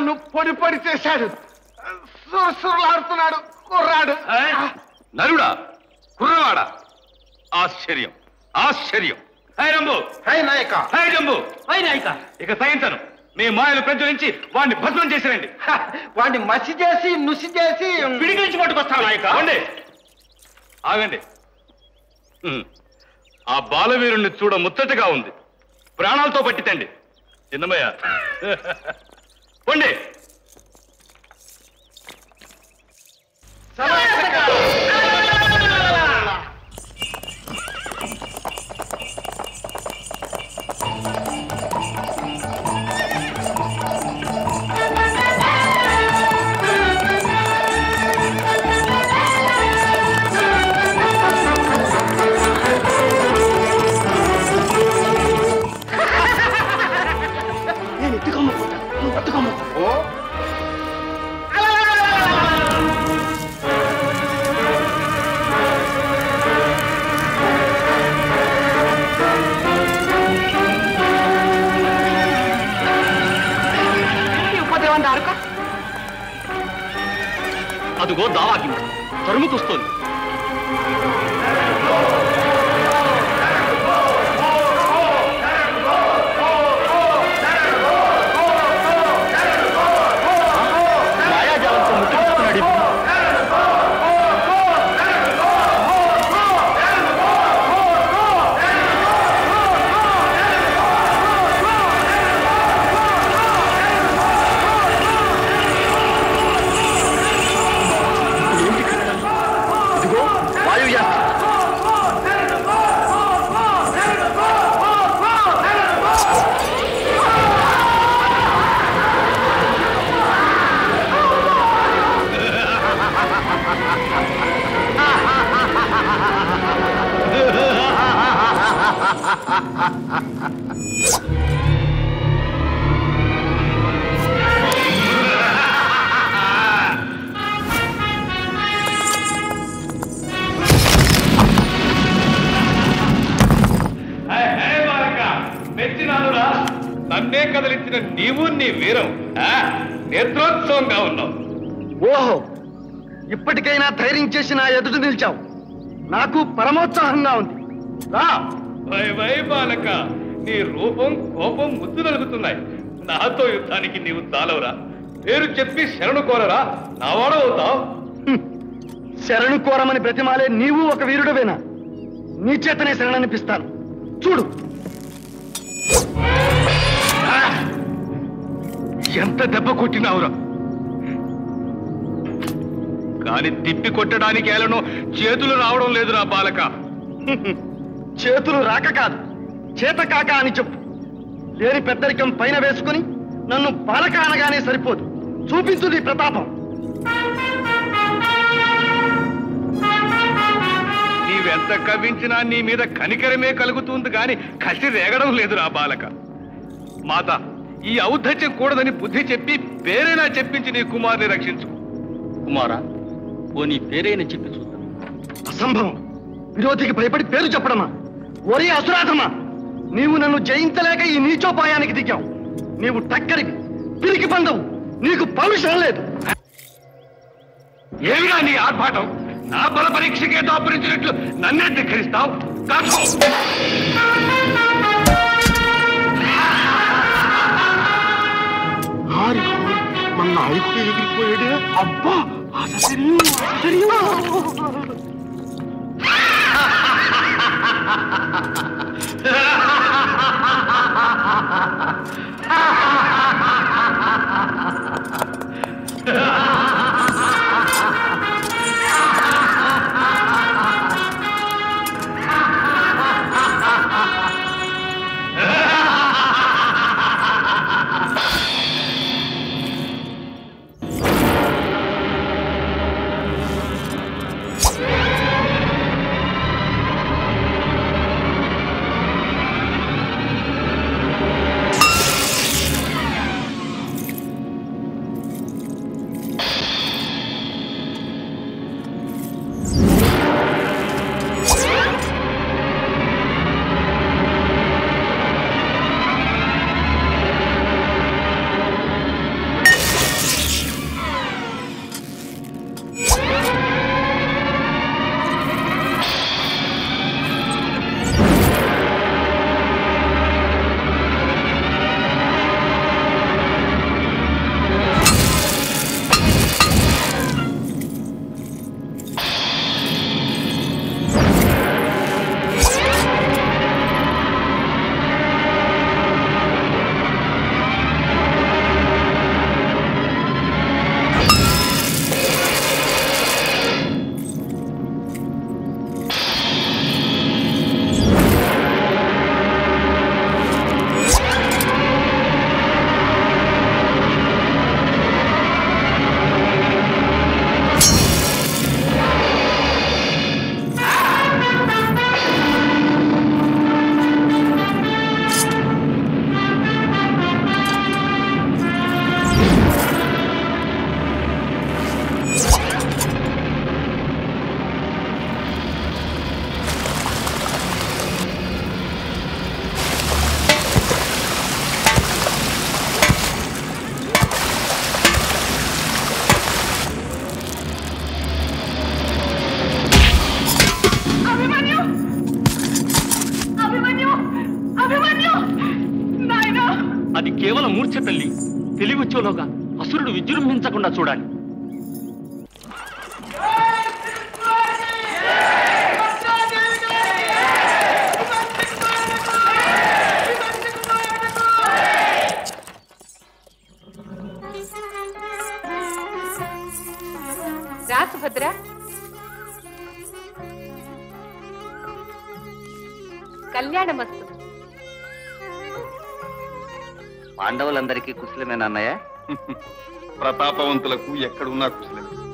నన్ను పొడి పొడి చేశాడు సురసురలాడుతున్నాడు కుర్రాడు నరుడా కుర్రవాడా ఆశ్చర్యం ఆశ్చర్యం హై రంబు హై నాయక హై జంబు హై నాయక ఇక సహించను మీ మాయలు ప్రచురించి వాడిని భస్మం చేసిరండి వాడిని మసి చేసి నుసి చేసి పిడికి నుంచి పట్టుకొస్తాను నాయక ఆగండి ఆగండి ఉమ్. ఆ బాలవీరుణ్ణి చూడ ముచ్చటగా ఉంది ప్రాణాలతో పట్టితండి చిన్నమయ్య పొండి నేను ఎత్తుకోమ్మకుంటా నువ్వు పట్టుకోమ్మకు ఓ ఉపద్రవం దారుకో అదుగో దావాకి తరుముకొస్తోంది మాయాజాలంతో ముట్టుకుంటున్నాడు ఇప్పుడు. ఇదిగో వాయుయాత్ర మెచ్చినానురా నన్నే కదిలించిన నీవు నీ వీరం ఆ? నేత్రోత్సవంగా ఉన్నావు ఓహో ఇప్పటికైనా ధైర్యం చేసి నా ఎదుట నిలిచావు నాకు పరమోత్సాహంగా ఉంది రా వై వై బాలక నీ రూపం కోపం ముద్దు నలుగుతున్నాయి నాతో యుద్ధానికి నీవు చాలవురా పేరు చెప్పి శరణు కోరరా నావాడవుతావు శరణు కోరమని బ్రతిమాలే నీవు ఒక వీరుడవేనా నీ చేతనే శరణనిపిస్తాను చూడు ఎంత దెబ్బ కొట్టినావురా కాని తిప్పి కొట్టడానికి ఏలను చేతులు రావడం లేదురా బాలక చేతులు రాక కాదు చేత కాక అని చెప్పు లేని పెద్దరికం పైన వేసుకుని నన్ను బాలక అనగానే సరిపోదు చూపించు నీ ప్రతాపం నీవెంత కవ్వించినా నీ మీద కనికరమే కలుగుతుంది గాని కసి రేగడం లేదురా బాలక మాత ఈ ఔద్ధత్యం కూడదని బుద్ధి చెప్పి పేరైనా చెప్పించి నీ కుమారుని రక్షించు కుమారా ఓ నీ పేరైనా చెప్పి చూద్దాం అసంభవం విరోధికి భయపడి పేరు చెప్పడమా ఒరే అసురాధమా నీవు నన్ను జయించలేక ఈ నీచోపాయానికి దిగావు నీవు టక్కరివి పిరికి పందవు నీకు పౌరుషం లేదు ఏమిరా నీ ఆర్భాటం నా బల పరీక్షకే దాపురించినట్లు నన్నే ధిక్కరిస్తావు కాసుకో మన నాయకుడు ఎగిరిపోయాడే అబ్బా అసలు ఆ కేవలం మూర్ఛ తల్లి తెలివిచ్చోలోగా అసురుడు విజృంభించకుండా చూడాలి రా సుభద్ర కళ్యాణమస్తు పాండవులందరికీ కుశలమేనా అన్నయ్య ప్రతాపవంతులకు ఎక్కడున్నా కుశలమే